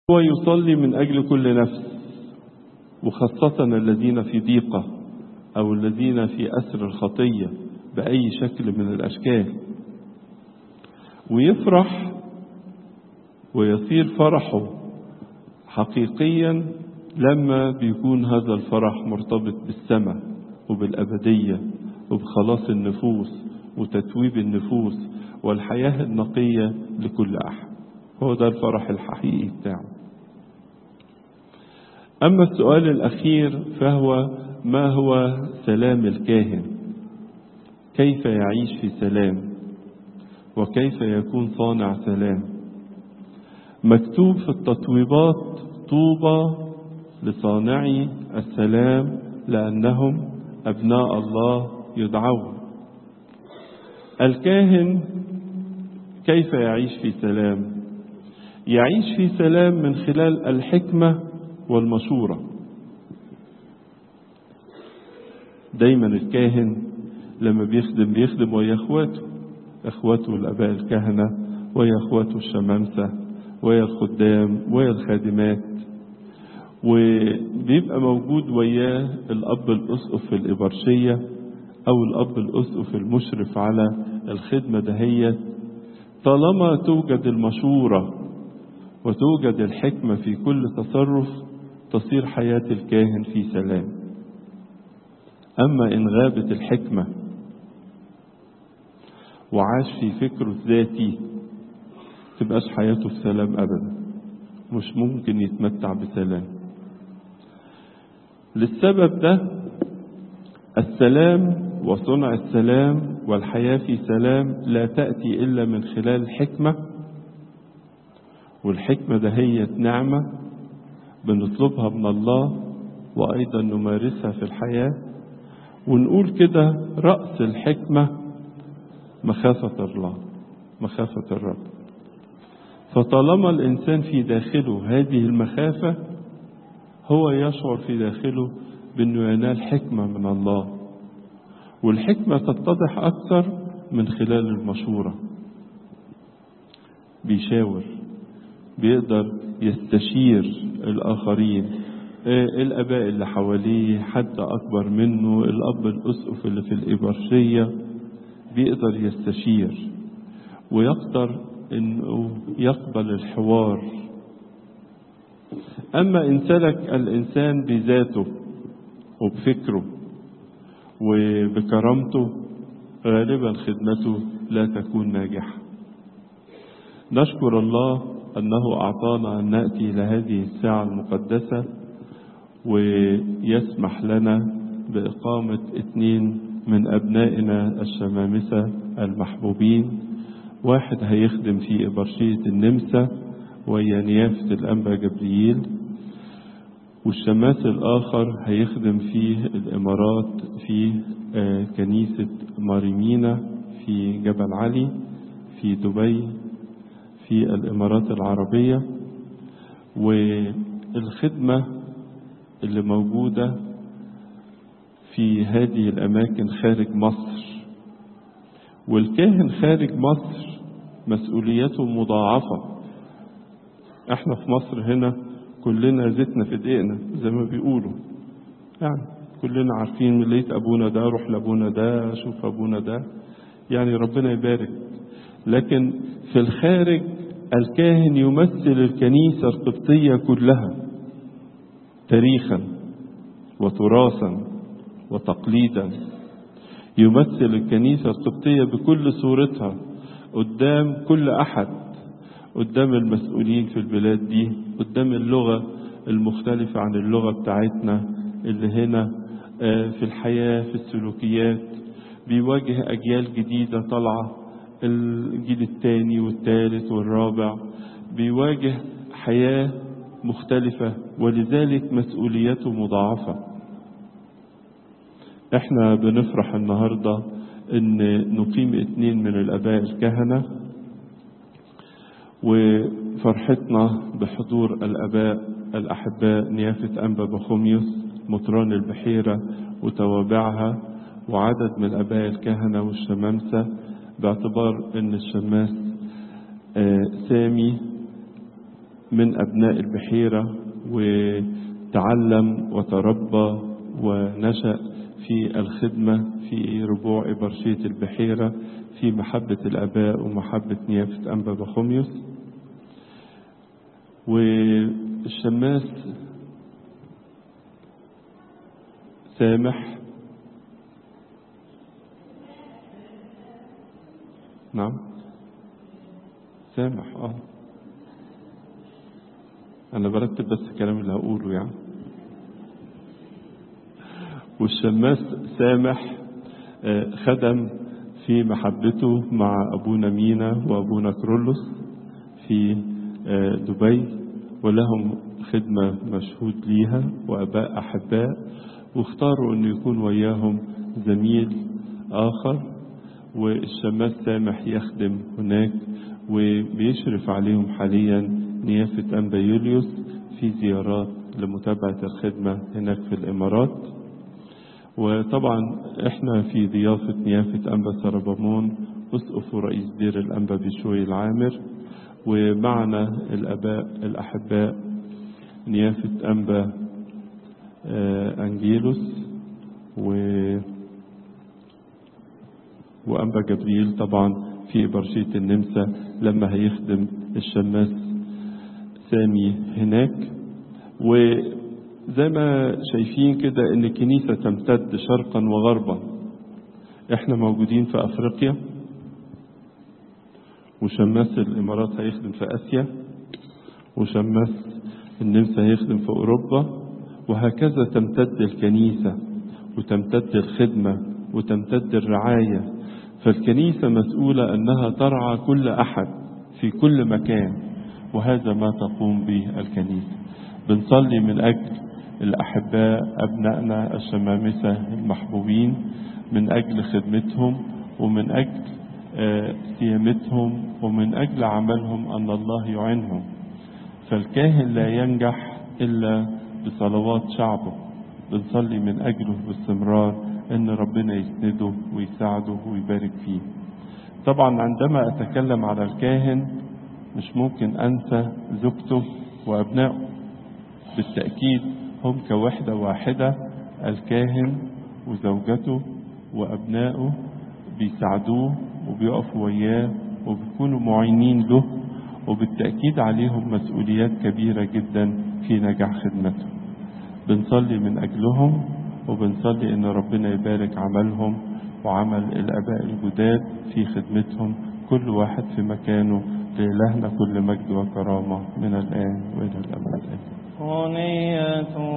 هو يصلي من أجل كل نفس وخاصة الذين في ضيقة أو الذين في أسر الخطية بأي شكل من الأشكال ويفرح ويصير فرحه حقيقيا لما بيكون هذا الفرح مرتبط بالسماء وبالأبدية وبخلاص النفوس وتتويب النفوس والحياة النقية لكل أحد هو ده الفرح الحقيقي بتاعه أما السؤال الأخير فهو ما هو سلام الكاهن كيف يعيش في سلام وكيف يكون صانع سلام مكتوب في التطويبات طوبى لصانعي السلام لأنهم أبناء الله يدعون الكاهن كيف يعيش في سلام يعيش في سلام من خلال الحكمة والمشورة دايما الكاهن لما بيخدم بيخدم ويا اخواته اخواته الاباء الكهنة ويا اخواته الشمامسة ويا الخدام ويا الخادمات وبيبقى موجود وياه الاب الاسقف في الابرشية او الاب الاسقف المشرف على الخدمة دهيت طالما توجد المشورة وتوجد الحكمة في كل تصرف تصير حياة الكاهن في سلام أما إن غابت الحكمة وعاش في فكره الذاتي تبقاش حياته في سلام أبدا مش ممكن يتمتع بسلام للسبب ده السلام وصنع السلام والحياة في سلام لا تأتي إلا من خلال الحكمة والحكمة دهيت نعمة بنطلبها من الله وأيضا نمارسها في الحياة ونقول كده رأس الحكمة مخافة الله مخافة الرب فطالما الإنسان في داخله هذه المخافة هو يشعر في داخله بأنه ينال حكمة من الله والحكمة تتضح أكثر من خلال المشورة بيشاور بيقدر يستشير الآخرين الآباء اللي حواليه حد أكبر منه الأب الأسقف اللي في الإبرشية بيقدر يستشير ويقدر إنه يقبل الحوار أما إن سلك الإنسان بذاته وبفكره وبكرامته غالبا خدمته لا تكون ناجحة نشكر الله أنه أعطانا أن نأتي إلى هذه الساعة المقدسة ويسمح لنا بإقامة اثنين من أبنائنا الشمامسة المحبوبين واحد هيخدم في إبرشية النمسا وهي نيافة الأنبا جبريل والشماس الآخر هيخدم في الإمارات في كنيسة ماريمينا في جبل علي في دبي في الإمارات العربية والخدمة اللي موجودة في هذه الأماكن خارج مصر والكاهن خارج مصر مسؤوليته مضاعفة احنا في مصر هنا كلنا زيتنا في دقيقنا زي ما بيقولوا يعني كلنا عارفين لقيت ابونا ده روح لابونا ده شوف ابونا ده يعني ربنا يبارك لكن في الخارج الكاهن يمثل الكنيسة القبطية كلها تاريخا وتراثا وتقليدا يمثل الكنيسة القبطية بكل صورتها قدام كل أحد قدام المسؤولين في البلاد دي قدام اللغة المختلفة عن اللغة بتاعتنا اللي هنا في الحياة في السلوكيات بيواجه أجيال جديدة طالعة الجيل الثاني والثالث والرابع بيواجه حياة مختلفة ولذلك مسؤوليته مضاعفة احنا بنفرح النهاردة ان نقيم اتنين من الاباء الكهنة وفرحتنا بحضور الاباء الاحباء نيافة انبا بخوميوس مطران البحيرة وتوابعها وعدد من الاباء الكهنة والشمامسة باعتبار ان الشماس سامي من أبناء البحيرة وتعلم وتربى ونشأ في الخدمة في ربوع إبرشية البحيرة في محبة الآباء ومحبة نيافة أنبا بخوميوس والشماس سامح نعم سامح اه انا برتب بس الكلام اللي هقوله يعني والشماس سامح آه، خدم في محبته مع ابونا مينا وابونا كرولوس في آه، دبي ولهم خدمة مشهود ليها واباء احباء واختاروا انه يكون وياهم زميل اخر والشماس سامح يخدم هناك وبيشرف عليهم حاليا نيافة أنبا يوليوس في زيارات لمتابعة الخدمة هناك في الإمارات وطبعا احنا في ضيافة نيافة أنبا سربامون أسقف ورئيس دير الأنبا بشوي العامر ومعنا الأباء الأحباء نيافة أنبا آه، أنجيلوس و وأنبا جبريل طبعا في برشية النمسا لما هيخدم الشماس سامي هناك وزي ما شايفين كده ان الكنيسة تمتد شرقا وغربا احنا موجودين في افريقيا وشماس الامارات هيخدم في اسيا وشماس النمسا هيخدم في اوروبا وهكذا تمتد الكنيسة وتمتد الخدمة وتمتد الرعاية فالكنيسة مسؤولة أنها ترعى كل أحد في كل مكان وهذا ما تقوم به الكنيسة بنصلي من أجل الأحباء أبنائنا الشمامسة المحبوبين من أجل خدمتهم ومن أجل آه، سيامتهم ومن أجل عملهم أن الله يعينهم فالكاهن لا ينجح إلا بصلوات شعبه بنصلي من أجله باستمرار ان ربنا يسنده ويساعده ويبارك فيه طبعا عندما اتكلم على الكاهن مش ممكن انسى زوجته وابنائه بالتاكيد هم كوحده واحده الكاهن وزوجته وابنائه بيساعدوه وبيقفوا وياه وبيكونوا معينين له وبالتاكيد عليهم مسؤوليات كبيره جدا في نجاح خدمتهم بنصلي من اجلهم وبنصلي ان ربنا يبارك عملهم وعمل الاباء الجداد في خدمتهم كل واحد في مكانه لإلهنا كل مجد وكرامة من الآن وإلى الأبد هنية